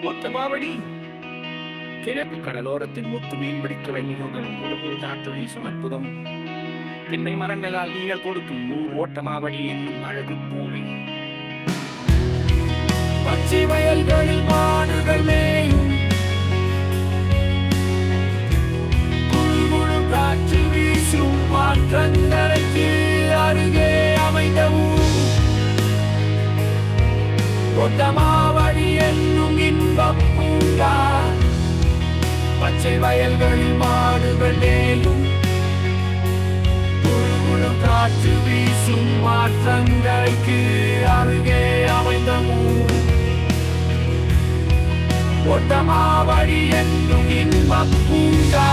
மொத்தமாவடி கிழக்கு கடலோரத்தில் முத்து மீன் பிடிக்க வேண்டியதுடன் ஒரு காற்று வீசும் அற்புதம் தென்னை மரங்களால் நீங்கள் கொடுக்கும் ஊர் ஓட்டமாவடி என்னும் அழகு பூமி பச்சை வயல்களில் மாடுகள் மேயும் குழு குழு காற்று வீசும் மாற்றங்களுக்கு அருகே அமைந்த ஊர் கொட்டமாவடி என்னும் இன்பம் பூங்கா பச்சை வயல்களில் மாடுகள் மேலும் குழு குழு காற்று வீசும் மாற்றங்களுக்கு அருகே அமைந்த ஊர் ஒட்டமாவடி என்னும் இன்பப் பூங்கா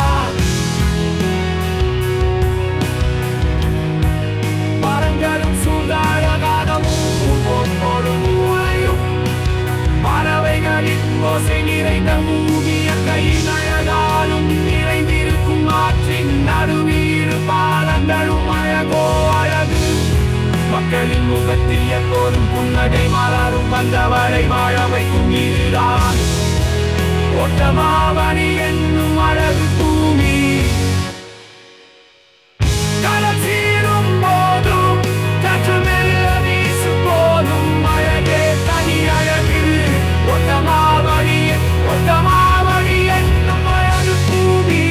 மரங்களும் சூழ்ந்தாழகான ஒவ்வொரு மூலையும் பறவைகளின் ஓசை நிறைந்த மூவிய கையின் அழகாலும் நிறைந்திருக்கும் ஆற்றின் நடுவீறு பாலங்களும் அழகோ அழகு மக்களின் முகத்தில் எப்போதும் புன்னகை மலரும் வந்தவரை வாழ வைக்கும் இதுதான் ஒட்டமாவணி என்னும் அழகு பூமி கடல் சீரும் போதும் காற்று மெல்ல வீசும் போதும் அழகே தனி அழகு ஒட்டமாவணி ஒட்டமாவணி என்னும் அழகு பூமி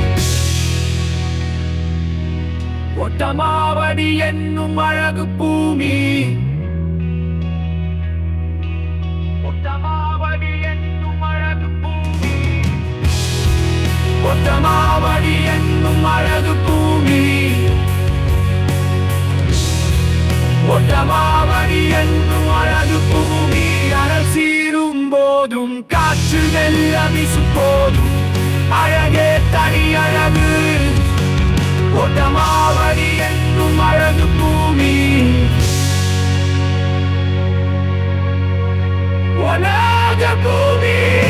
ஒட்டமாவடி என்னும் அழகு பூமி ஒட்டமாவடி என்னும் அழகு பூமி ஒட்டமாவடி என்னும் அழகு பூமி ஒட்டமாவடி என்னும் அழகு பூமி அனல் சீரும் போதும் காற்று வெள்ள வீசும் போதும் அழகே தனி அழகு ஒட்டமாவடி என்னும் அழகு பூமி உலக பூமி